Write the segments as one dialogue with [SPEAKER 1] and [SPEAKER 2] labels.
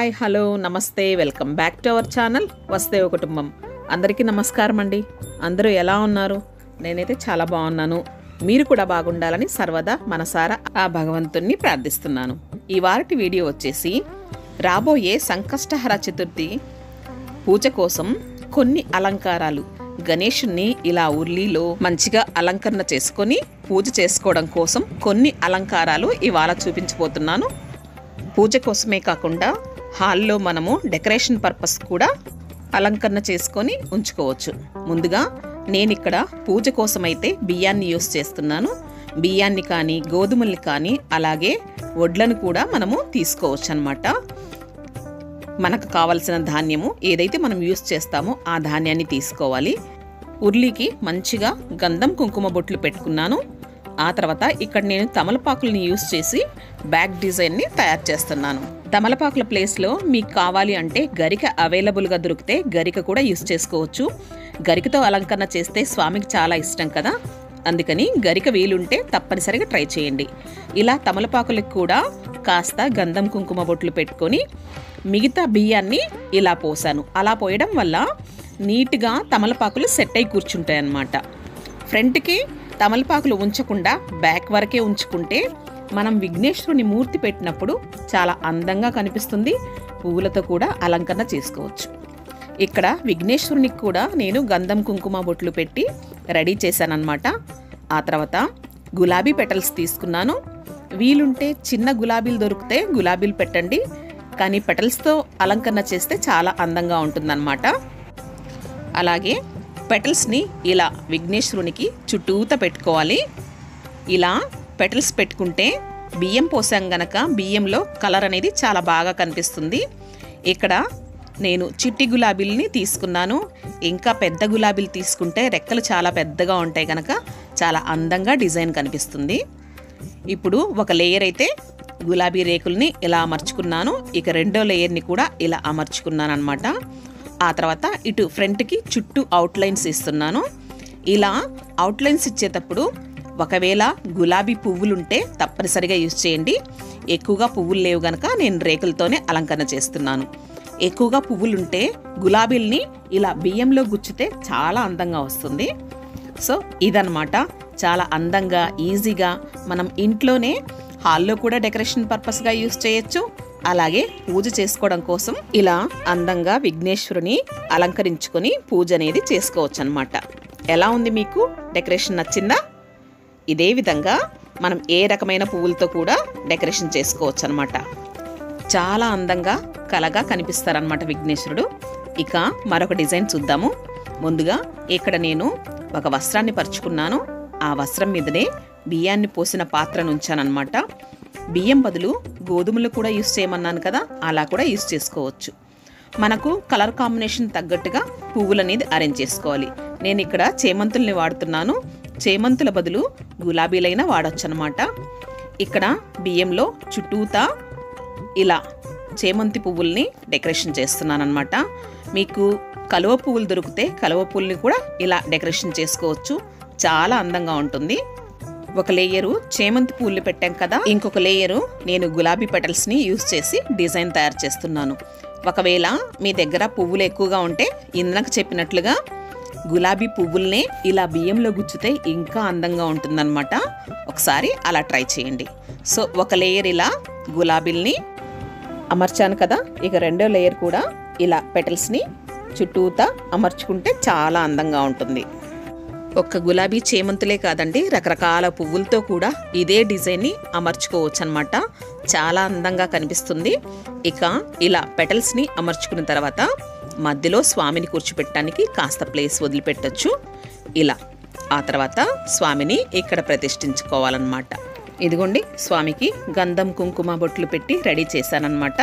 [SPEAKER 1] hi hello నమస్తే welcome back to our channel వస్తే ఒక కుటుంబం అందరికీ నమస్కారం అండి అందరూ ఎలా ఉన్నారు నేనైతే చాలా బాగున్నాను మీరు కూడా బాగుండాలని సర్వదా మనసారా ఆ భగవంతుణ్ణి ప్రార్థిస్తున్నాను ఈ వారటి వీడియో వచ్చేసి రాబోయే సంకష్టహర చతుర్థి పూజ కోసం కొన్ని అలంకారాలు గణేషుణ్ణి ఇలా ఉర్లీలో మంచిగా అలంకరణ చేసుకొని పూజ చేసుకోవడం కోసం కొన్ని అలంకారాలు ఇవాళ చూపించబోతున్నాను పూజ కోసమే కాకుండా హాల్లో మనము డెకరేషన్ పర్పస్ కూడా అలంకరణ చేసుకొని ఉంచుకోవచ్చు ముందుగా నేను ఇక్కడ పూజ కోసమైతే బియ్యాన్ని యూస్ చేస్తున్నాను బియ్యాన్ని కానీ గోధుమల్ని కానీ అలాగే వడ్లను కూడా మనము తీసుకోవచ్చు అనమాట మనకు కావలసిన ధాన్యము ఏదైతే మనం యూస్ చేస్తామో ఆ ధాన్యాన్ని తీసుకోవాలి ఉర్లీకి మంచిగా గంధం కుంకుమ బొట్లు పెట్టుకున్నాను ఆ తర్వాత ఇక్కడ నేను తమలపాకుల్ని యూస్ చేసి బ్యాక్ డిజైన్ని తయారు చేస్తున్నాను తమలపాకుల ప్లేస్లో మీకు కావాలి అంటే గరిక అవైలబుల్గా దొరికితే గరిక కూడా యూస్ చేసుకోవచ్చు గరికతో అలంకరణ చేస్తే స్వామికి చాలా ఇష్టం కదా అందుకని గరిక వీలుంటే తప్పనిసరిగా ట్రై చేయండి ఇలా తమలపాకులకు కూడా కాస్త గంధం కుంకుమ బొట్లు పెట్టుకొని మిగతా బియ్యాన్ని ఇలా పోసాను అలా పోయడం వల్ల నీట్గా తమలపాకులు సెట్ అయి కూర్చుంటాయి అన్నమాట ఫ్రంట్కి తమలపాకులు ఉంచకుండా బ్యాక్ వరకే ఉంచుకుంటే మనం విఘ్నేశ్వరుని మూర్తి పెట్టినప్పుడు చాలా అందంగా కనిపిస్తుంది పువ్వులతో కూడా అలంకరణ చేసుకోవచ్చు ఇక్కడ విఘ్నేశ్వరునికి కూడా నేను గంధం కుంకుమ బొట్లు పెట్టి రెడీ చేశానన్నమాట ఆ తర్వాత గులాబీ పెటల్స్ తీసుకున్నాను వీలుంటే చిన్న గులాబీలు దొరికితే గులాబీలు పెట్టండి కానీ పెటల్స్తో అలంకరణ చేస్తే చాలా అందంగా ఉంటుందన్నమాట అలాగే పెటల్స్ని ఇలా విఘ్నేశ్వరునికి చుట్టూత పెట్టుకోవాలి ఇలా పెటల్స్ పెట్టుకుంటే బియ్యం పోసాం గనక బియ్యంలో కలర్ అనేది చాలా బాగా కనిపిస్తుంది ఇక్కడ నేను చిట్టి గులాబీలని తీసుకున్నాను ఇంకా పెద్ద గులాబీలు తీసుకుంటే రెక్కలు చాలా పెద్దగా ఉంటాయి కనుక చాలా అందంగా డిజైన్ కనిపిస్తుంది ఇప్పుడు ఒక లేయర్ అయితే గులాబీ రేకుల్ని ఇలా అమర్చుకున్నాను ఇక రెండో లేయర్ని కూడా ఇలా అమర్చుకున్నాను అనమాట ఆ తర్వాత ఇటు ఫ్రంట్కి చుట్టూ అవుట్లైన్స్ ఇస్తున్నాను ఇలా అవుట్లైన్స్ ఇచ్చేటప్పుడు ఒకవేళ గులాబీ పువ్వులుంటే తప్పనిసరిగా యూజ్ చేయండి ఎక్కువగా పువ్వులు లేవు గనక నేను రేకులతోనే అలంకరణ చేస్తున్నాను ఎక్కువగా పువ్వులుంటే గులాబీల్ని ఇలా బియ్యంలో గుచ్చితే చాలా అందంగా వస్తుంది సో ఇదనమాట చాలా అందంగా ఈజీగా మనం ఇంట్లోనే హాల్లో కూడా డెకరేషన్ పర్పస్గా యూస్ చేయొచ్చు అలాగే పూజ చేసుకోవడం కోసం ఇలా అందంగా విఘ్నేశ్వరుని అలంకరించుకొని పూజ అనేది చేసుకోవచ్చు అనమాట ఎలా ఉంది మీకు డెకరేషన్ నచ్చిందా ఇదే విధంగా మనం ఏ రకమైన పువ్వులతో కూడా డెకరేషన్ చేసుకోవచ్చు అనమాట చాలా అందంగా కలగా కనిపిస్తారనమాట విఘ్నేశ్వరుడు ఇక మరొక డిజైన్ చూద్దాము ముందుగా ఇక్కడ నేను ఒక వస్త్రాన్ని పరుచుకున్నాను ఆ వస్త్రం మీదనే బియ్యాన్ని పోసిన పాత్రను ఉంచానమాట బియ్యం బదులు గోధుమలు కూడా యూస్ చేయమన్నాను కదా అలా కూడా యూస్ చేసుకోవచ్చు మనకు కలర్ కాంబినేషన్ తగ్గట్టుగా పువ్వులు అనేది అరేంజ్ చేసుకోవాలి నేను ఇక్కడ చేమంతుల్ని వాడుతున్నాను చేమంతుల బదులు గులాబీలైనా వాడచ్చు అనమాట ఇక్కడ బియ్యంలో చుట్టూతా ఇలా చేమంతి పువ్వుల్ని డెకరేషన్ చేస్తున్నాను అనమాట మీకు కలువ పువ్వులు దొరికితే కలువ పువ్వుల్ని కూడా ఇలా డెకరేషన్ చేసుకోవచ్చు చాలా అందంగా ఉంటుంది ఒక లేయరు చేమంతి పువ్వులు పెట్టాం కదా ఇంకొక లేయరు నేను గులాబీ పెటల్స్ని యూస్ చేసి డిజైన్ తయారు చేస్తున్నాను ఒకవేళ మీ దగ్గర పువ్వులు ఎక్కువగా ఉంటే ఇందాక చెప్పినట్లుగా గులాబీ పువ్వుల్నే ఇలా బియ్యంలో గుచ్చితే ఇంకా అందంగా ఉంటుందన్నమాట ఒకసారి అలా ట్రై చేయండి సో ఒక లేయర్ ఇలా గులాబీల్ని అమర్చాను కదా ఇక రెండో లేయర్ కూడా ఇలా పెటల్స్ని చుట్టూతా అమర్చుకుంటే చాలా అందంగా ఉంటుంది ఒక్క గులాబీ చేమంతులే కాదండి రకరకాల పువ్వులతో కూడా ఇదే డిజైన్ని అమర్చుకోవచ్చు అనమాట చాలా అందంగా కనిపిస్తుంది ఇక ఇలా పెటల్స్ని అమర్చుకున్న తర్వాత మధ్యలో స్వామిని కూర్చోపెట్టడానికి కాస్త ప్లేస్ వదిలిపెట్టచ్చు ఇలా ఆ తర్వాత స్వామిని ఇక్కడ ప్రతిష్ఠించుకోవాలన్నమాట ఇదిగోండి స్వామికి గంధం కుంకుమ బొట్లు పెట్టి రెడీ చేశానన్నమాట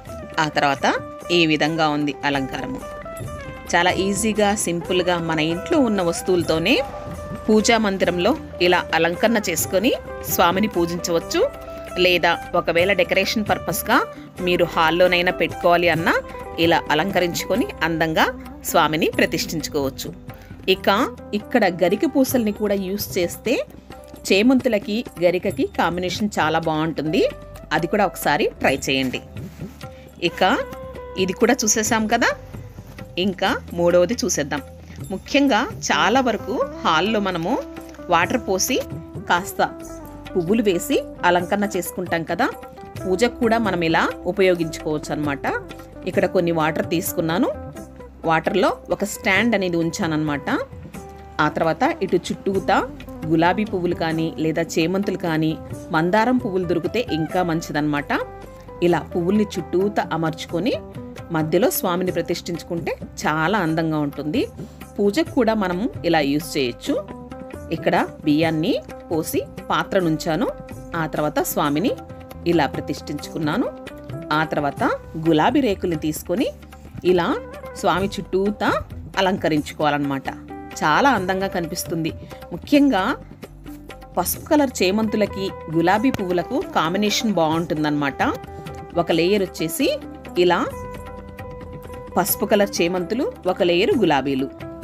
[SPEAKER 1] ఆ తర్వాత ఈ విధంగా ఉంది అలంకారము చాలా ఈజీగా సింపుల్గా మన ఇంట్లో ఉన్న వస్తువులతోనే పూజా మందిరంలో ఇలా అలంకరణ చేసుకొని స్వామిని పూజించవచ్చు లేదా ఒకవేళ డెకరేషన్ పర్పస్గా మీరు హాల్లోనైనా పెట్టుకోవాలి అన్నా ఇలా అలంకరించుకొని అందంగా స్వామిని ప్రతిష్ఠించుకోవచ్చు ఇక ఇక్కడ గరిక పూసల్ని కూడా యూస్ చేస్తే చేమంతులకి గరికకి కాంబినేషన్ చాలా బాగుంటుంది అది కూడా ఒకసారి ట్రై చేయండి ఇక ఇది కూడా చూసేసాం కదా ఇంకా మూడవది చూసేద్దాం ముఖ్యంగా చాలా వరకు హాల్లో మనము వాటర్ పోసి కాస్త పువ్వులు వేసి అలంకరణ చేసుకుంటాం కదా పూజకు కూడా మనం ఇలా ఉపయోగించుకోవచ్చు అనమాట ఇక్కడ కొన్ని వాటర్ తీసుకున్నాను వాటర్లో ఒక స్టాండ్ అనేది ఉంచానన్నమాట ఆ తర్వాత ఇటు చుట్టూతా గులాబీ పువ్వులు కానీ లేదా చేమంతులు కానీ మందారం పువ్వులు దొరికితే ఇంకా మంచిదన్నమాట ఇలా పువ్వుల్ని చుట్టూతా అమర్చుకొని మధ్యలో స్వామిని ప్రతిష్ఠించుకుంటే చాలా అందంగా ఉంటుంది పూజకు కూడా మనము ఇలా యూజ్ చేయొచ్చు ఇక్కడ బియ్యాన్ని పోసి పాత్ర నుంచాను ఆ తర్వాత స్వామిని ఇలా ప్రతిష్ఠించుకున్నాను ఆ తర్వాత గులాబీ రేకుల్ని తీసుకొని ఇలా స్వామి చుట్టూతా అలంకరించుకోవాలన్నమాట చాలా అందంగా కనిపిస్తుంది ముఖ్యంగా పసుపు కలర్ చేమంతులకి గులాబీ పువ్వులకు కాంబినేషన్ బాగుంటుందన్నమాట ఒక లేయర్ వచ్చేసి ఇలా పసుపు కలర్ చేమంతులు ఒక లేయర్ గులాబీలు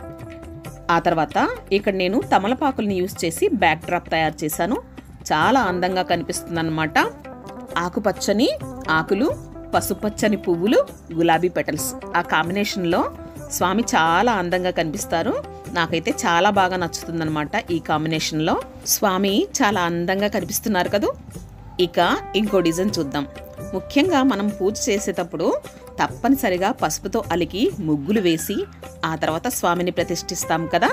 [SPEAKER 1] ఆ తర్వాత ఇక్కడ నేను తమలపాకుల్ని యూస్ చేసి బ్యాక్ డ్రాప్ తయారు చేశాను చాలా అందంగా కనిపిస్తుందన్నమాట ఆకుపచ్చని ఆకులు పసుపచ్చని పువ్వులు గులాబీ పెటల్స్ ఆ కాంబినేషన్లో స్వామి చాలా అందంగా కనిపిస్తారు నాకైతే చాలా బాగా నచ్చుతుందన్నమాట ఈ కాంబినేషన్లో స్వామి చాలా అందంగా కనిపిస్తున్నారు కదూ ఇక ఇంకో డిజైన్ చూద్దాం ముఖ్యంగా మనం పూజ చేసేటప్పుడు తప్పనిసరిగా పసుపుతో అలికి ముగ్గులు వేసి ఆ తర్వాత స్వామిని ప్రతిష్ఠిస్తాం కదా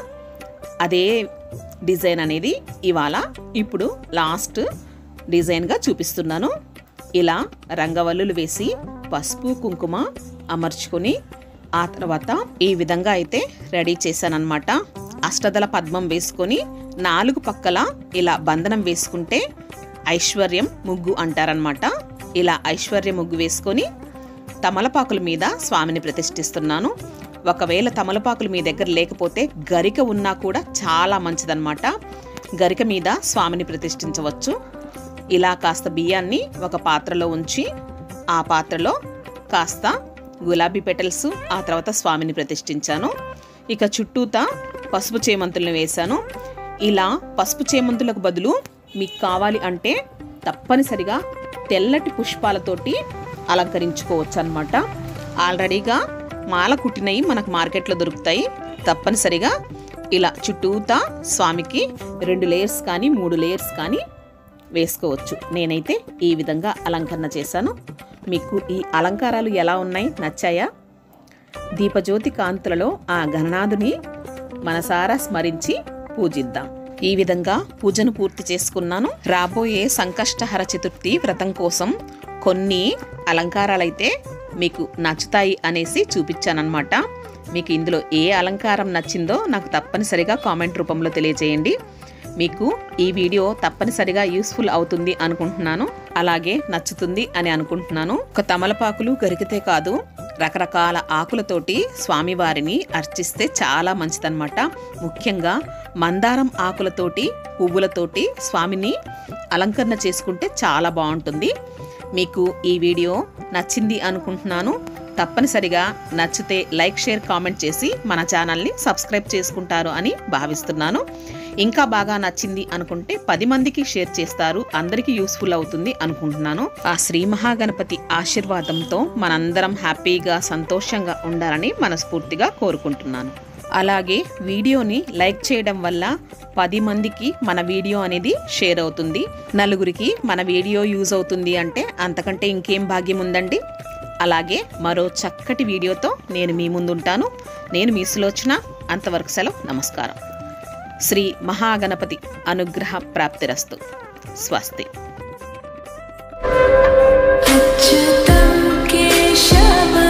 [SPEAKER 1] అదే డిజైన్ అనేది ఇవాళ ఇప్పుడు లాస్ట్ డిజైన్గా చూపిస్తున్నాను ఇలా రంగవల్లులు వేసి పసుపు కుంకుమ అమర్చుకొని ఆ తర్వాత ఈ విధంగా అయితే రెడీ చేశానన్నమాట అష్టదల పద్మం వేసుకొని నాలుగు పక్కల ఇలా బంధనం వేసుకుంటే ఐశ్వర్యం ముగ్గు అంటారనమాట ఇలా ఐశ్వర్య ముగ్గు వేసుకొని తమలపాకుల మీద స్వామిని ప్రతిష్ఠిస్తున్నాను ఒకవేళ తమలపాకులు మీ దగ్గర లేకపోతే గరిక ఉన్నా కూడా చాలా మంచిదన్నమాట గరిక మీద స్వామిని ప్రతిష్ఠించవచ్చు ఇలా కాస్త బియ్యాన్ని ఒక పాత్రలో ఉంచి ఆ పాత్రలో కాస్త గులాబీ పెటల్స్ ఆ తర్వాత స్వామిని ప్రతిష్ఠించాను ఇక చుట్టూతా పసుపు చేమంతులను వేశాను ఇలా పసుపు చేమంతులకు బదులు మీకు కావాలి అంటే తప్పనిసరిగా తెల్లటి పుష్పాలతోటి అలంకరించుకోవచ్చు అనమాట ఆల్రెడీగా మాల కుట్టినవి మనకు మార్కెట్లో దొరుకుతాయి తప్పనిసరిగా ఇలా చుట్టూతా స్వామికి రెండు లేయర్స్ కానీ మూడు లేయర్స్ కానీ వేసుకోవచ్చు నేనైతే ఈ విధంగా అలంకరణ చేశాను మీకు ఈ అలంకారాలు ఎలా ఉన్నాయి నచ్చాయా దీపజ్యోతి కాంతులలో ఆ గణనాథుని మనసారా స్మరించి పూజిద్దాం ఈ విధంగా పూజను పూర్తి చేసుకున్నాను రాబోయే సంకష్టహర చతుర్థి వ్రతం కోసం కొన్ని అలంకారాలైతే మీకు నచ్చుతాయి అనేసి చూపించానన్నమాట మీకు ఇందులో ఏ అలంకారం నచ్చిందో నాకు తప్పనిసరిగా కామెంట్ రూపంలో తెలియజేయండి మీకు ఈ వీడియో తప్పనిసరిగా యూస్ఫుల్ అవుతుంది అనుకుంటున్నాను అలాగే నచ్చుతుంది అని అనుకుంటున్నాను ఒక తమలపాకులు గరికితే కాదు రకరకాల ఆకులతోటి స్వామివారిని అర్చిస్తే చాలా మంచిదన్నమాట ముఖ్యంగా మందారం ఆకులతోటి పువ్వులతోటి స్వామిని అలంకరణ చేసుకుంటే చాలా బాగుంటుంది మీకు ఈ వీడియో నచ్చింది అనుకుంటున్నాను తప్పనిసరిగా నచ్చితే లైక్ షేర్ కామెంట్ చేసి మన ఛానల్ని సబ్స్క్రైబ్ చేసుకుంటారు అని భావిస్తున్నాను ఇంకా బాగా నచ్చింది అనుకుంటే పది మందికి షేర్ చేస్తారు అందరికీ యూస్ఫుల్ అవుతుంది అనుకుంటున్నాను ఆ శ్రీ మహాగణపతి ఆశీర్వాదంతో మనందరం హ్యాపీగా సంతోషంగా ఉండాలని మనస్ఫూర్తిగా కోరుకుంటున్నాను అలాగే వీడియోని లైక్ చేయడం వల్ల పది మందికి మన వీడియో అనేది షేర్ అవుతుంది నలుగురికి మన వీడియో యూజ్ అవుతుంది అంటే అంతకంటే ఇంకేం భాగ్యం ఉందండి అలాగే మరో చక్కటి వీడియోతో నేను మీ ముందుంటాను నేను మీ సులోచన అంతవరకు సెలవు నమస్కారం శ్రీ మహాగణపతి అనుగ్రహ ప్రాప్తిరస్తు స్వస్తి
[SPEAKER 2] अच्युतं केशव